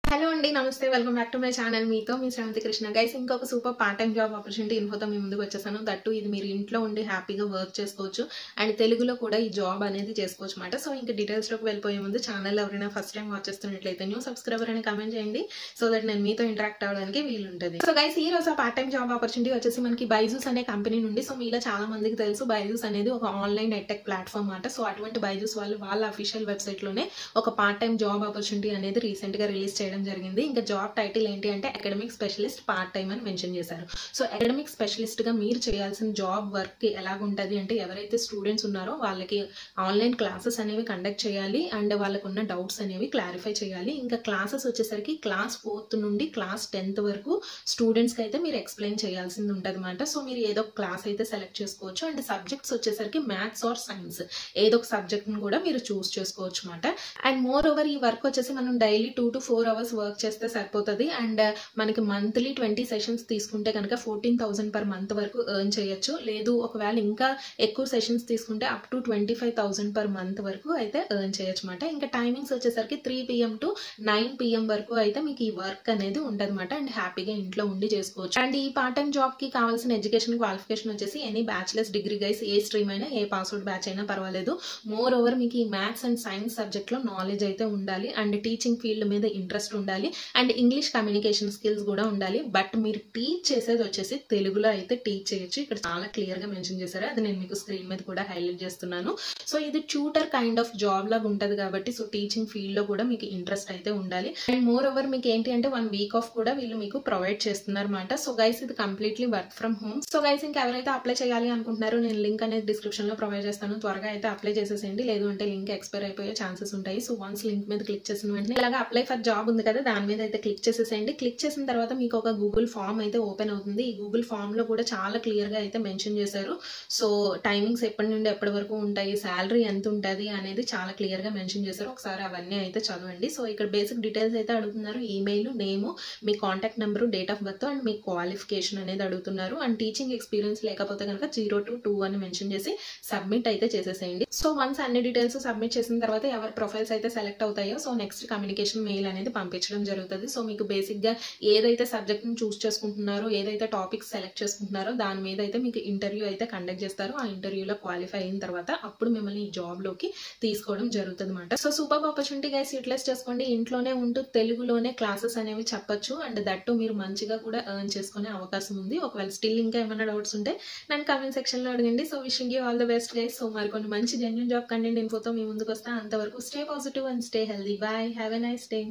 hello అండి నమస్తే welcome back to my channel మీతో మీ శ్రవంతి కృష్ణ గైస్ ఇంకొక super part time job opportunity ఇన్ఫోతో మీ ముందుకు వచ్చేసాను దట్టు ఇది మీరు ఇంట్లో ఉండి హ్యాపీగా వర్క్ చేసుకోవచ్చు అండ్ తెలుగులో కూడా ఈ జాబ్ అనేది చేసుకోవచ్చు అనమాట సో ఇంకా డీటెయిల్స్లోకి వెళ్ళిపోయే ముందు ఛానల్ ఎవరైనా ఫస్ట్ టైం వాచ్ చేస్తున్నట్లయితే న్యూ సబ్స్క్రైబర్ అని కమెంట్ చేయండి సో దట్ నేను మీతో ఇంటరాక్ట్ అవ్వడానికి వీలుంటుంది సో గైస్ ఈ రోజు పార్ట్ టైం జాబ్ ఆపర్చునిటీ వచ్చేసి మనకి బైజూస్ అనే కంపెనీ నుండి సో మీలో చాలా మందికి తెలుసు బైజూస్ అనేది ఒక ఆన్లైన్ నెట్టెక్ ప్లాట్ఫామ్ అన్నమాట సో అటువంటి బైజూస్ వాళ్ళు వాళ్ళ అఫీషియల్ వెబ్సైట్ లోనే ఒక పార్ట్ టైం జాబ్ ఆపర్చునిటీ అనేది రీసెంట్ గా రిలీజ్ చేయడం జరిగింది ఇంకా జాబ్ టైటిల్ ఏంటి అంటే అకాడమిక్ స్పెషలిస్ట్ పార్ట్ టైం అని మెన్షన్ చేశారు సో అకాడమిక్ స్పెషలిస్ట్ గా మీరు చేయాల్సిన జాబ్ వర్క్ ఎలాగుంటది అంటే ఎవరైతే స్టూడెంట్స్ ఉన్నారో వాళ్ళకి ఆన్లైన్ క్లాసెస్ అనేవి కండక్ట్ చేయాలి అండ్ వాళ్ళకు ఉన్న డౌట్స్ అనేవి క్లారిఫై చేయాలి ఇంకా క్లాసెస్ వచ్చేసరికి క్లాస్ ఫోర్త్ నుండి క్లాస్ టెన్త్ వరకు స్టూడెంట్స్ కి అయితే మీరు ఎక్స్ప్లెయిన్ చేయాల్సింది ఉంటుంది అనమాట సో మీరు ఏదో ఒక క్లాస్ అయితే సెలెక్ట్ చేసుకోవచ్చు అండ్ సబ్జెక్ట్స్ వచ్చేసరికి మ్యాథ్స్ ఆర్ సైన్స్ ఏదో ఒక సబ్జెక్ట్ ని కూడా మీరు చూస్ చేసుకోవచ్చు అనమాట అండ్ మోర్ ఓవర్ ఈ వర్క్ వచ్చేసి మనం daily two to four hours work చేస్తే సరిపోతుంది అండ్ మనకి మంత్లీ ట్వంటీ సెషన్స్ తీసుకుంటే కనుక ఫోర్టీన్ థౌసండ్ పర్ మంత్ వరకు ఎర్న్ చేయొచ్చు లేదు ఒకవేళ ఇంకా ఎక్కువ సెషన్స్ తీసుకుంటే up to twenty five thousand per month వరకు అయితే ఎర్న్ చేయొచ్చు అనమాట ఇంకా టైమింగ్స్ వచ్చేసరికి three PM to nine PM వరకు అయితే మీకు ఈ వర్క్ అనేది ఉంటుంది అనమాట అండ్ హ్యాపీగా ఇంట్లో ఉండి చేసుకోవచ్చు అండ్ ఈ పార్ట్ టైం జాబ్ కి కావాల్సిన ఎడ్యుకేషన్ క్వాలిఫికేషన్ వచ్చేసి ఎనీ బ్యాచిలర్స్ డిగ్రీ గైస్ ఏ స్ట్రీమ్ అయినా ఏ పాస్వర్డ్ బ్యాచ్ అయినా పర్వాలేదు మోర్ ఓవర్ మీకు ఈ మ్యాథ్స్ అండ్ సైన్స్ సబ్జెక్ట్ లో నాలెడ్జ్ అయితే ఉండాలి అండ్ టీచింగ్ ఫీల్డ్ మీద ఇంట్రెస్ట్ ఉండాలి అండ్ ఇంగ్లీష్ కమ్యూనికేషన్ స్కిల్స్ కూడా ఉండాలి బట్ మీరు టీచ్ చేసేది వచ్చేసి తెలుగులో అయితే టీచ్ చేయొచ్చు ఇక్కడ చాలా క్లియర్ గా మెన్షన్ చేశారు అది నేను మీకు స్క్రీన్ మీద కూడా హైలైట్ చేస్తున్నాను సో ఇది ట్యూటర్ కైండ్ ఆఫ్ జాబ్ లాగా ఉంటది కాబట్టి సో టీచింగ్ ఫీల్డ్ లో కూడా మీకు ఇంట్రెస్ట్ అయితే ఉండాలి అండ్ మోర్ ఓవర్ మీకు ఏంటి అంటే వన్ వీక్ ఆఫ్ కూడా వీళ్ళు మీకు ప్రొవైడ్ చేస్తున్నారు అనమాట సో గైస్ ఇది completely work from home so guys ఇంకా ఎవరైతే అప్లై చేయాలి అనుకుంటున్నారో నేను లింక్ అనేది డిస్క్రిప్షన్ లో ప్రొవైడ్ చేస్తాను త్వరగా అయితే అప్లై చేసేసేయండి లేదు అంటే లింక్ ఎక్స్పైర్ అయిపోయే ఛాన్సెస్ ఉంటాయి సో వన్స్ లింక్ మీద క్లిక్ చేసిన వెంటనే ఇలాగా అప్లై ఫర్ జాబ్ ఉంది కదా దాని మీద అయితే క్లిక్ చేసేసేయండి క్లిక్ చేసిన తర్వాత మీకు ఒక గూగుల్ ఫామ్ అయితే ఓపెన్ అవుతుంది ఈ గూగుల్ ఫామ్ లో కూడా చాలా క్లియర్ గా అయితే మెన్షన్ చేశారు సో టైమింగ్స్ ఎప్పటి నుండి ఎప్పటి వరకు ఉంటాయి శాలరీ ఎంత ఉంటుంది అనేది చాలా క్లియర్ గా మెన్షన్ చేశారు ఒకసారి అవన్నీ అయితే చదవండి సో ఇక్కడ బేసిక్ డీటెయిల్స్ అయితే అడుగుతున్నారు ఈమెయిల్ నేమ్ మీ contact number date of birth and మీ క్వాలిఫికేషన్ అనేది అడుగుతున్నారు అండ్ టీచింగ్ ఎక్స్పీరియన్స్ లేకపోతే కనుక జీరో టు టూ అని మెన్షన్ చేసి సబ్మిట్ అయితే చేసేసేయండి సో వన్స్ అన్ని డీటెయిల్స్ సబ్మిట్ చేసిన తర్వాత ఎవరి ప్రొఫైల్స్ అయితే సెలెక్ట్ అవుతాయో సో నెక్స్ట్ కమ్యూనికేషన్ మెయిల్ అనేది పంపించడం జరుగుతుంది సో మీకు బేసిక్ గా ఏదైతే సబ్జెక్ట్ ని చూస్ చేసుకుంటున్నారో ఏదైతే టాపిక్స్ సెలెక్ట్ చేసుకుంటున్నారో దాని మీద అయితే మీకు ఇంటర్వ్యూ అయితే కండక్ట్ చేస్తారు ఆ ఇంటర్వ్యూలో క్వాలిఫై అయిన తర్వాత అప్పుడు మిమ్మల్ని ఈ జాబ్ లోకి తీసుకోవడం జరుగుతుంది అనమాట so super opportunity guys utilize చేసుకోండి ఇంట్లోనే ఉంటూ తెలుగులోనే క్లాసెస్ అనేవి చెప్పొచ్చు అండ్ దట్టు మీరు మంచిగా కూడా ఎర్న్ చేసుకునే అవకాశం ఉంది ఒకవేళ స్టిల్ ఇంకా ఏమైనా డౌట్స్ ఉంటే నన్ను కామెంట్ సెక్షన్ లో అడగండి so wishing you all the best guys so మరి కొన్ని మంచి జెన్యున్ జాబ్ కంటెంట్ ఇన్ఫోతో మీ ముందుకు వస్తా అంతవరకు stay positive and stay healthy bye have a nice day